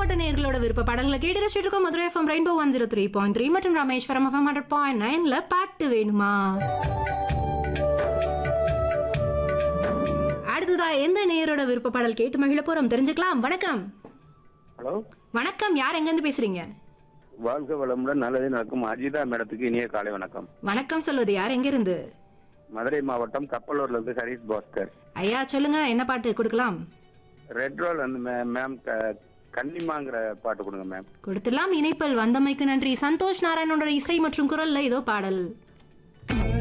மாவட்ட நேர்களோட விருப்ப பாடல்களை கேட்டு ரசிச்சுட்டு இருக்கோம் Madurai FM rainbow one zero three point three மற்றும் ராமேஸ்வரம் எஃப்எம் ஹண்ட்ரட் பாயிண்ட் நைன்ல பாட்டு வேணுமா அடுத்ததா எந்த நேயரோட விருப்ப பாடல் கேட்டு மகிழ போறோம் தெரிஞ்சுக்கலாம் வணக்கம் ஹலோ வணக்கம் யார் எங்க இருந்து பேசுறீங்க வாழ்க வளமுடன் நல்லதே நடக்கும் அஜிதா மேடத்துக்கு இனிய காலை வணக்கம் வணக்கம் சொல்வது யார் எங்க இருந்து மதுரை மாவட்டம் கப்பலூர்ல இருந்து ஹரிஷ் பாஸ்கர் ஐயா சொல்லுங்க என்ன பாட்டு கொடுக்கலாம் ரெட் ரோல் வந்து மே- மேம் க- கன்னிமாங்கிற பாட்டு கொடுங்க மேம் கொடுத்துலாம் இணைப்பல் வந்தமைக்கு நன்றி சந்தோஷ் நாராயணனோட இசை மற்றும் குரல்ல ஏதோ பாடல்